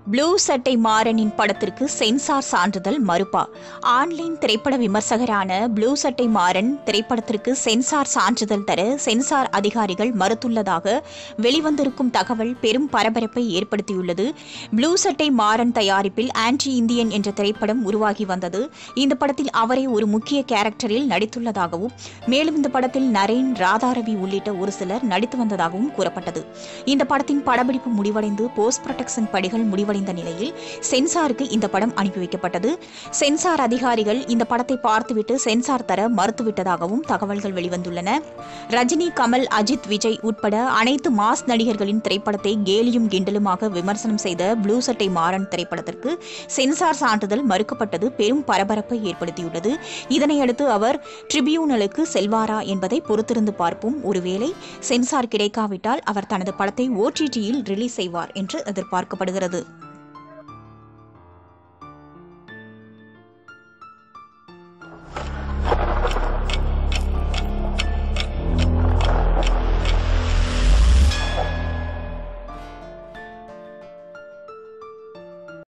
blue சட்டை மாறனின் படத்திற்கு sensor சான்றிதழ் மறுப்பா ஆன்லைன் திரைப்பட விமர்சகரான ப்ளூ சட்டை மாறன் திரைப்படத்திற்கு சென்சார் சான்றிதழ் தர சென்சார் அதிகாரிகள் மறுத்துள்ளதாக வெளிவந்திருக்கும் தகவல் பெரும் பரபரப்பை ஏற்படுத்தியுள்ளது ப்ளூ சட்டை மாறன் தயாரிப்பில் ஆன்டி இந்தியன் என்ற திரைப்படம் உருவாகி வந்தது இந்த படத்தில் அவரை ஒரு முக்கிய கேரக்டரில் நடித்துள்ளதாகவும் மேலும் இந்த படத்தில் நரேன் ராதாரவி உள்ளிட்ட ஒரு சிலர் நடித்து வந்ததாகவும் கூறப்பட்டது இந்த படத்தின் படப்பிடிப்பு முடிவடைந்து போஸ்ட் ப்ரொடக்ஷன் பணிகள் முடிவடைந்த நிலையில் சென்சாருக்கு இந்த படம் அனுப்பி வைக்கப்பட்டது சென்சார் அதிகாரிகள் இந்த படத்தை பார்த்துவிட்டு சென்சார் தர மறுத்துவிட்டதாகவும் தகவல்கள் வெளிவந்துள்ளன ரஜினி கமல் அஜித் விஜய் உட்பட அனைத்து மாஸ் நடிகர்களின் திரைப்படத்தை கேலியும் கிண்டலுமாக விமர்சனம் செய்த ப்ளூ சட்டை மாறன் திரைப்படத்திற்கு சென்சார் சான்றிதழ் மறுக்கப்பட்டது பெரும் பரபரப்பை ஏற்படுத்தியுள்ளது இதனையடுத்து அவர் ட்ரிபியூனலுக்கு செல்வாரா என்பதை பொறுத்திருந்து பார்ப்போம் ஒருவேளை சென்சார் கிடைக்காவிட்டால் அவர் தனது படத்தை ஓடிடியில் ரிலீஸ் செய்வார் என்று எதிர்பார்க்கப்படுகிறது